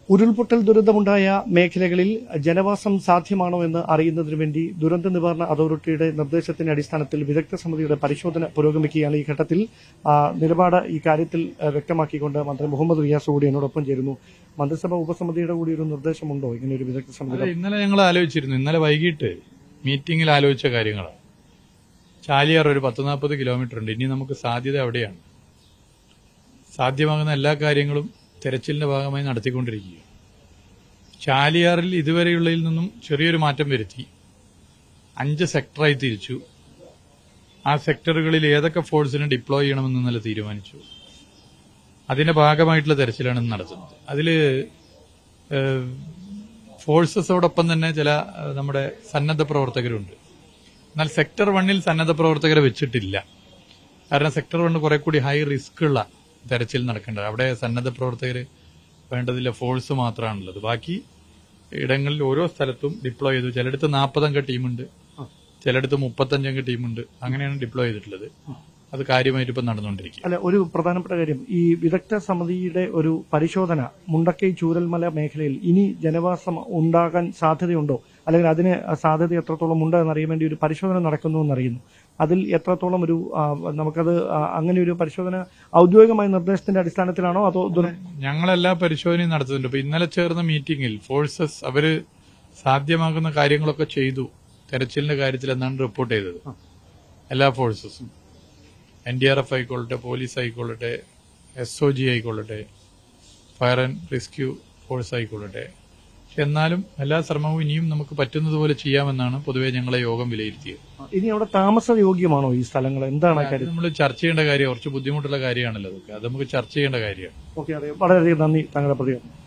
ഉരുൾപൊട്ടൽ ദുരന്തമുണ്ടായ മേഖലകളിൽ ജനവാസം സാധ്യമാണോ എന്ന് അറിയുന്നതിനു വേണ്ടി ദുരന്ത നിവാരണ അതോറിറ്റിയുടെ നിർദ്ദേശത്തിന്റെ അടിസ്ഥാനത്തിൽ വിദഗ്ധ സമിതിയുടെ പരിശോധന പുരോഗമിക്കുകയാണ് ഈ ഘട്ടത്തിൽ ആ, നിലപാട് ഈ കാര്യത്തിൽ ആ, വ്യക്തമാക്കിക്കൊണ്ട് മന്ത്രി മുഹമ്മദ് റിയാസ് കൂടി എന്നോടൊപ്പം ചേരുന്നു മന്ത്രിസഭ ഉപസമിതിയുടെ കൂടി ഒരു നിർദ്ദേശമുണ്ടോ ഇങ്ങനെ ഒരു വിദഗ്ധ അല്ല സമിതി ഇന്നലെ ഞങ്ങൾ ആലോചിച്ചിരുന്നു ഇന്നലെ വൈകിട്ട് മീറ്റിംഗിൽ ആലോചിച്ച കാര്യങ്ങളാണ് ചാലിയാർ ഒരു പത്ത് നാൽപ്പത് കിലോമീറ്റർ ഉണ്ട് ഇനി നമുക്ക് സാധ്യത അവിടെയാണ് സാധ്യമാകുന്ന എല്ലാ കാര്യങ്ങളും തെരച്ചിലിന്റെ ഭാഗമായി നടത്തിക്കൊണ്ടിരിക്കുക ചാലിയാറിൽ ഇതുവരെയുള്ളതിൽ നിന്നും ചെറിയൊരു മാറ്റം വരുത്തി അഞ്ച് സെക്ടറായി തിരിച്ചു ആ സെക്ടറുകളിൽ ഏതൊക്കെ ഫോഴ്സിനെ ഡിപ്ലോയ് ചെയ്യണമെന്ന് ഇന്നലെ തീരുമാനിച്ചു അതിന്റെ ഭാഗമായിട്ടുള്ള തെരച്ചിലാണ് ഇന്ന് നടത്തുന്നത് അതില് ഏഹ്, ഫോഴ്സസോടൊപ്പം തന്നെ ചില ഏഹ്, നമ്മുടെ സന്നദ്ധ പ്രവർത്തകരുണ്ട് എന്നാൽ സെക്ടർ വണ്ണിൽ സന്നദ്ധ പ്രവർത്തകരെ വെച്ചിട്ടില്ല കാരണം സെക്ടർ വണ്ണ് കുറെ കൂടി ഹൈ റിസ്ക് ഉള്ള തെരച്ചിൽ നടക്കേണ്ടത് അവിടെ സന്നദ്ധ പ്രവർത്തകർ വേണ്ടതില്ല ഫോഴ്സ് മാത്രമാണുള്ളത് ബാക്കി ഇടങ്ങളിൽ ഓരോ സ്ഥലത്തും ഡിപ്ലോയ് ചെയ്തു ചിലയിടത്ത് നാൽപ്പതംഗ ടീമുണ്ട് ചിലയിടത്ത് മുപ്പത്തഞ്ചംഗ ടീമുണ്ട് അങ്ങനെയാണ് ഡിപ്ലോയ് ചെയ്തിട്ടുള്ളത് അത് കാര്യമായിട്ട് ഇപ്പം നടന്നുകൊണ്ടിരിക്കുക അല്ല ഒരു പ്രധാനപ്പെട്ട കാര്യം ഈ വിദഗ്ധ സമിതിയുടെ ഒരു പരിശോധന മുണ്ടക്കൈ ചൂരൽമല മേഖലയിൽ ഇനി ജനവാസം ഉണ്ടാകാൻ സാധ്യതയുണ്ടോ അല്ലെങ്കിൽ അതിന് സാധ്യത എത്രത്തോളം ഉണ്ട് എന്നറിയാൻ വേണ്ടി ഒരു പരിശോധന നടക്കുന്നു എന്നറിയുന്നു അതിൽ എത്രത്തോളം ഒരു ആ, നമുക്കത് ആ, അങ്ങനെ ഒരു പരിശോധന ഔദ്യോഗികമായ നിർദ്ദേശത്തിന്റെ അടിസ്ഥാനത്തിലാണോ അതോ ദുര- ഞങ്ങളെല്ലാ പരിശോധനയും നടത്തുന്നുണ്ട് ഇപ്പൊ ഇന്നലെ ചേർന്ന മീറ്റിംഗിൽ ഫോഴ്സസ് അവര് സാധ്യമാകുന്ന കാര്യങ്ങളൊക്കെ ചെയ്തു തെരച്ചിലിന്റെ കാര്യത്തിൽ എന്നാണ് റിപ്പോർട്ട് ചെയ്തത് എല്ലാ ഫോഴ്സസും എൻ ഡി ആർ എഫ് ആയിക്കൊള്ളട്ടെ പോലീസ് ആയിക്കൊള്ളട്ടെ എസ് ഒ ജി ആയിക്കൊള്ളട്ടെ ഫയർ ആൻഡ് റെസ്ക്യൂ ഫോഴ്സ് ആയിക്കൊള്ളട്ടെ പക്ഷെ എന്നാലും എല്ലാ ശ്രമവും ഇനിയും നമുക്ക് പറ്റുന്നതുപോലെ ചെയ്യാമെന്നാണ് പൊതുവെ ഞങ്ങളെ യോഗം വിലയിരുത്തിയത് ഇനി അവിടെ താമസയോഗ്യമാണോ ഈ സ്ഥലങ്ങൾ എന്താണ് ആ കാര്യം നമ്മൾ ചർച്ച ചെയ്യേണ്ട കാര്യം കുറച്ച് ബുദ്ധിമുട്ടുള്ള കാര്യമാണല്ലോ അതൊക്കെ അത് നമുക്ക് ചർച്ച ചെയ്യേണ്ട കാര്യമാണ് ഓക്കെ അതെ വളരെയധികം നന്ദി താങ്കളുടെ പ്രതികരണം